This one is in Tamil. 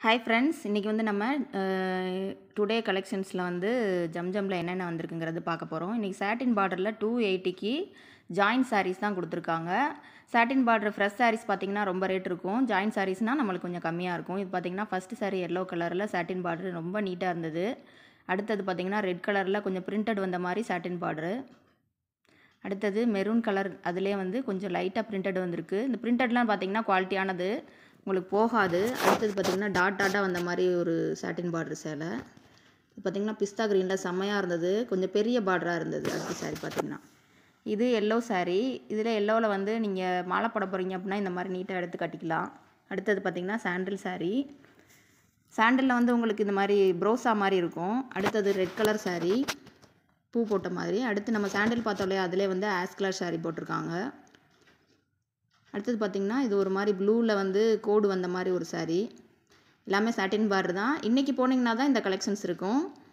ஹாய் ஃப்ரெண்ட்ஸ் இன்றைக்கி வந்து நம்ம டுடே கலெக்ஷன்ஸில் வந்து ஜம்ஜம்ல என்னென்ன வந்திருக்குங்கிறது பார்க்க போகிறோம் இன்றைக்கி சாட்டின் பார்டரில் டூ எயிட்டிக்கு ஜாயின் சாரீஸ் தான் கொடுத்துருக்காங்க சாட்டின் பார்டர் ஃப்ரெஷ் சாரீஸ் பார்த்திங்கன்னா ரொம்ப ரேட் இருக்கும் ஜாயின் சாரீஸ்னால் நம்மளுக்கு கொஞ்சம் கம்மியாக இருக்கும் இது பார்த்திங்கன்னா ஃபஸ்ட்டு சாரீ எல்லோ கலரில் சாட்டின் பார்டர் ரொம்ப நீட்டாக இருந்தது அடுத்தது பார்த்திங்கன்னா ரெட் கலரில் கொஞ்சம் பிரிண்டட் வந்த மாதிரி சாட்டின் பார்டரு அடுத்தது மெரூன் கலர் அதிலே வந்து கொஞ்சம் லைட்டாக பிரிண்டட் வந்திருக்கு இந்த பிரிண்டட்லாம் பார்த்திங்கன்னா குவாலிட்டியானது உங்களுக்கு போகாது அடுத்தது பார்த்திங்கன்னா டாட் டாட்டாக வந்த மாதிரி ஒரு சாட்டின் பார்டர் சேலை இது பார்த்திங்கன்னா பிஸ்தா க்ரீனில் செம்மையாக இருந்தது கொஞ்சம் பெரிய பார்டராக இருந்தது அடுத்த சாரீ பார்த்திங்கன்னா இது எல்லோ சாரீ இதில் எல்லோவில் வந்து நீங்கள் மாலை போட போகிறீங்க அப்படின்னா இந்த மாதிரி நீட்டாக எடுத்து கட்டிக்கலாம் அடுத்தது பார்த்திங்கன்னா சாண்டில் சாரீ சாண்டலில் வந்து உங்களுக்கு இந்த மாதிரி ப்ரோஸா மாதிரி இருக்கும் அடுத்தது ரெட் கலர் சாரீ பூ போட்ட மாதிரி அடுத்து நம்ம சாண்டில் பார்த்தோம் இல்லையா அதிலே வந்து ஆஸ் கலர் சாரீ போட்டிருக்காங்க அடுத்தது பார்த்திங்கன்னா இது ஒரு மாதிரி ப்ளூவில் வந்து கோடு வந்த மாதிரி ஒரு சாரீ எல்லாமே சாட்டின் பார்டர் தான் இன்றைக்கி போனீங்கன்னா தான் இந்த கலெக்ஷன்ஸ் இருக்கும்